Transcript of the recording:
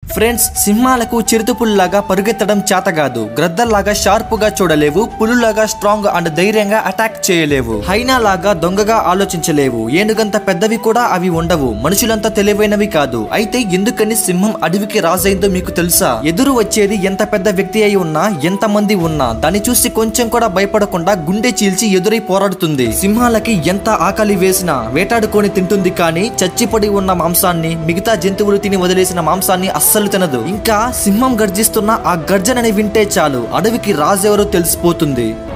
friends సింహాలకు చిరుతపుల్లాగా పరుగెత్తడం చేతగాదు గ్రద్దల్లాగా sharp గా చూడలేవు పులులాగా స్ట్రాంగ్ అండ్ ధైర్యంగా అటాక్ చేయలేవు హైనా లాగా దొంగగా ఆలోచించలేవు ఏనుగంత పెద్దవి కూడా అవి ఉండవు మనుషులంతా తెలివైనవి కాదు అయితే ఎందుకని సింహం అడవికి రాజైందో మీకు తెలుసా ఎదురు వచ్చేది ఎంత పెద్ద వ్యక్తి అయి ఉన్నా ఎంత మంది ఉన్నా దాన్ని చూసి కొంచెం కూడా భయపడకుండా గుండె చీల్చి ఎదురై పోరాడుతుంది సింహాలకి ఎంత ఆకలి వేసినా వేటాడుకొని తింటుంది కానీ చచ్చిపడి ఉన్న మాంసాన్ని మిగతా జంతువులు తిని వదిలేసిన మాంసాన్ని అస్సలు తినదు ఇంకా సింహం గర్జిస్తున్న ఆ గర్జనని వింటే చాలు అడవికి రాజెవరో తెలిసిపోతుంది